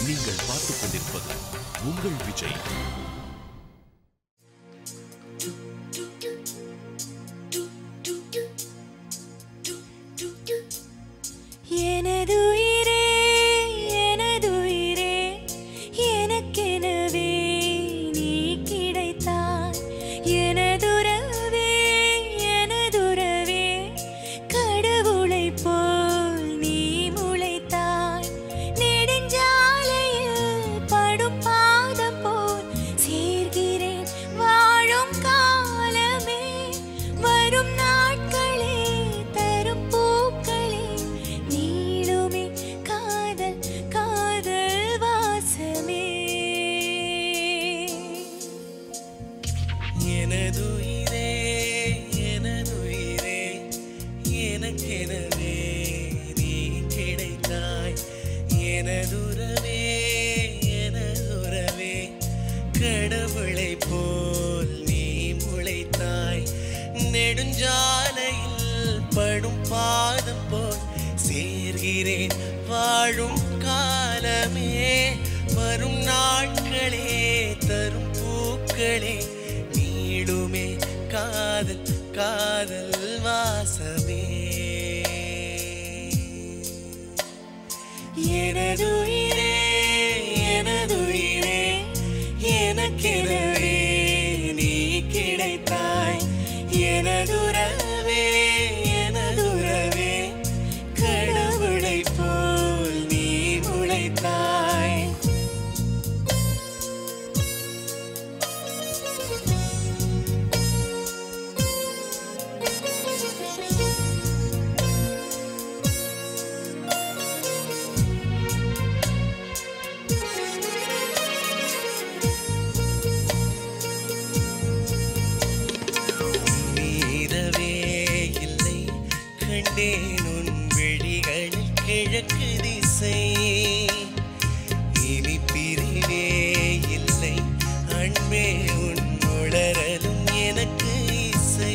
நீங்கள் பார்த்துக் கொண்டிருப்பது உங்கள் விஜய் எனதுயிரே எனதுயிரே எனக்கெனவே நீ கிடைத்தாய் எனதுறவே எனதுறவே கடவுளைப் போல் நீ முளைத்தாய் நெடுஞ்சாலையில் படும் பாதம் போல் சேர்கிறேன் வாழும் காலமே வரும் நாட்களே தரும் பூக்களே நீளுமே காதல் காதல் வாசமே எனதுயிரே எனதுயிரே எனக்கெனவே நீ கிடைத்தாய் எனதுறவே எனதுறவே கடவுளை போல் நீ முளைத்தாய் நெடுஞ்சாலையில் படும் பாதம் போல் சேர்கிறேன் வாழும் காலமே வரும் நாட்களே தரும் பூக்களே நீளுமே காதல் காதல் வாசமே எனதுயிரே எனதுயிரே எனக்கெனவே நீ கிடைத்தாய் எனதுறவே எனதுறவே கடவுளைப் போல் நீ முளைத்தாய் மீறவே இல்லை கண்டேன் உன் விழிகளில் கிழக்கு திசை இனி பிரிவே இல்லை அன்பே உன் உளறலும் எனக்கு இசை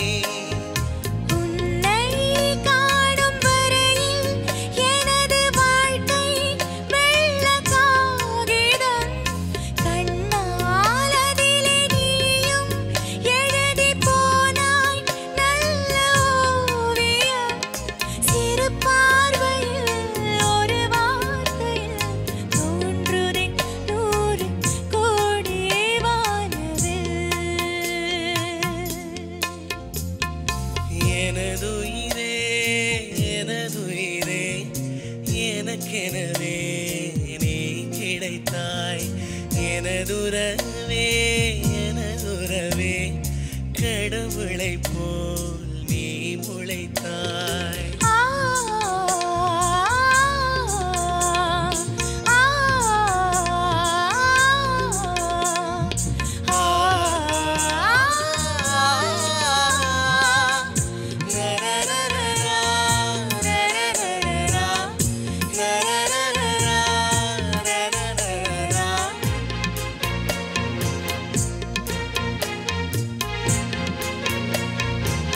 உன்னை காணும் வரையில் எனது வாழ்க்கை வெள்ள காகிதம் கண்ணால் அதிலே நீயும் எழுதி போனாய் நல்ல ஓவியம் சிறு பார்வையில் ஒரு வார்த்தையில் தோன்றுதே நூறு கோடி வானவில் எனதுயிரே எனதுயிரே எனக்கெனவே நீ கிடைத்தாய் எனதுறவே எனதுறவே கடவுளைப் போல் நீ முளைத்தாய் ஆ ஆ ஆ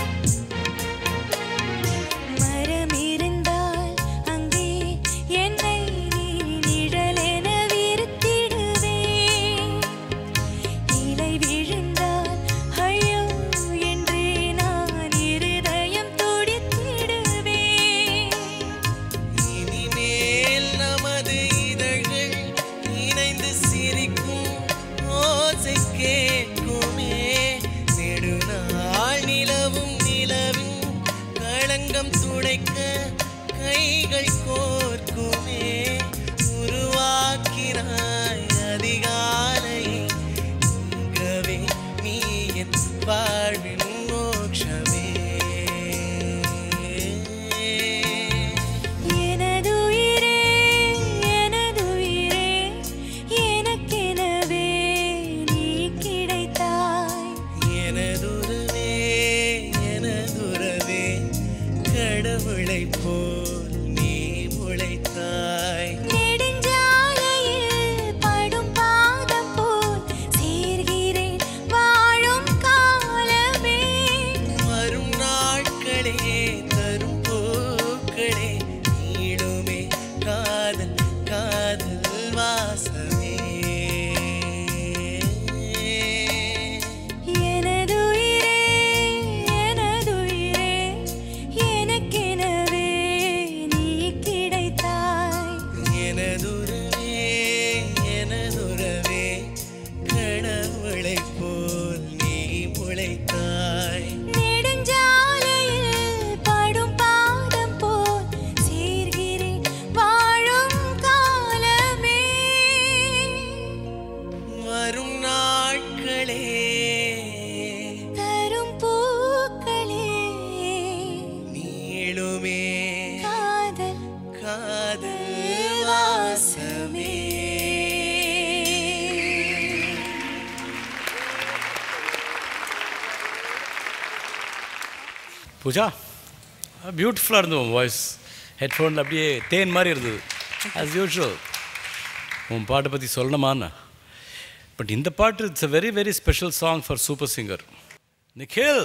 பூஜா பியூட்டிஃபுல்லாக இருந்தது உன் வாய்ஸ் ஹெட்ஃபோனில் அப்படியே தேன் மாதிரி இருந்தது ஆஸ் யூஷுவல் உன் பாட்டை பற்றி சொல்லணுமான்னு பட் இந்த பாட்டு it's a very very special song for super singer Nikhil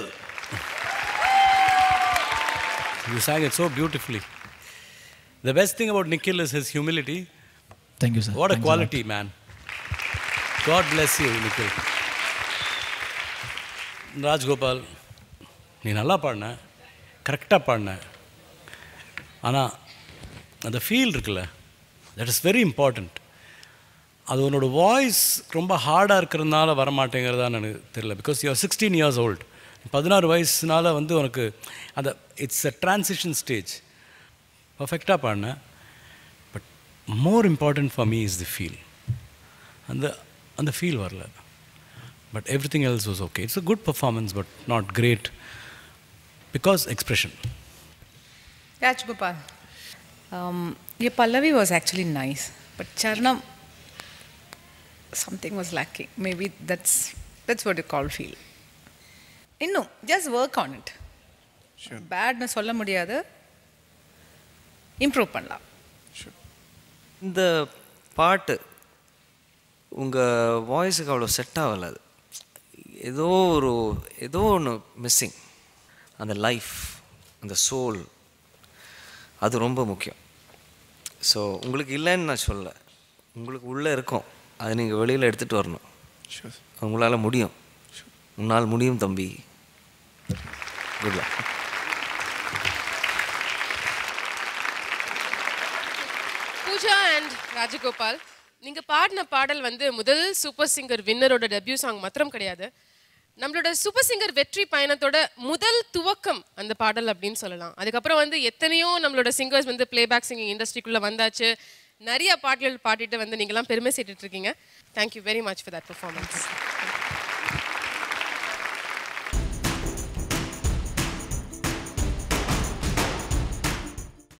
you sang it so beautifully the best thing about nikhil is his humility thank you sir what a quality man god bless you nikhil Rajgopal நீ நல்லா பாடின கரெக்டாக பாடின ஆனால் அந்த feel இருக்குல்ல that is very important அது உன்னோட வாய்ஸ் ரொம்ப ஹார்டாக இருக்கிறதுனால வரமாட்டேங்கிறதான்னு எனக்கு தெரியல because you're sixteen years old பதினாறு வயசுனால வந்து உனக்கு அந்த இட்ஸ் அ ட்ரான்சிஷன் ஸ்டேஜ் பர்ஃபெக்டாக பாடினேன் but more important for me is the feel அந்த அந்த ஃபீல் வரல but everything else was okay it's a good performance but not great because expression Rajgopal. Um, your Pallavi was actually nice, but Charnam, something was lacking. Maybe that's that's what you call feel. இன்னும் just work on it. பேட்னு சொல்ல முடியாது improve பண்ணலாம் இந்த பாட்டு உங்கள் வாய்ஸுக்கு அவ்வளோ set ஆகலை அது ஏதோ ஒரு ஏதோ ஒன்று மிஸ்ஸிங் அந்த லைஃப் அந்த சோல் அது ரொம்ப முக்கியம் ஸோ உங்களுக்கு இல்லைன்னு நான் சொல்ல உங்களுக்கு உள்ளே இருக்கும் அதை நீங்கள் வெளியில் எடுத்துகிட்டு வரணும் உங்களால் முடியும் உன்னால் முடியும் தம்பி good luck Pooja and Rajagopal நீங்க பாடின பாடல் வந்து முதல் சூப்பர் சிங்கர் வின்னரோட டெபியூ சாங் மாத்திரம் கிடையாது நம்மளோட சூப்பர் சிங்கர் வெற்றி பயணத்தோட முதல் துவக்கம் அந்த பாடல் அப்படின்னு சொல்லலாம் அதுக்கப்புறம் வந்து எத்தனையோ நம்மளோட சிங்கர்ஸ் வந்து பிளேபேக் சிங்கிங் இண்டஸ்ட்ரிக்குள்ள வந்தாச்சு நிறைய பாடல்கள் பாடிட்டு வந்து நீங்களாம் பெருமை சேர்த்துட்டு இருக்கீங்க thank you very much for that performance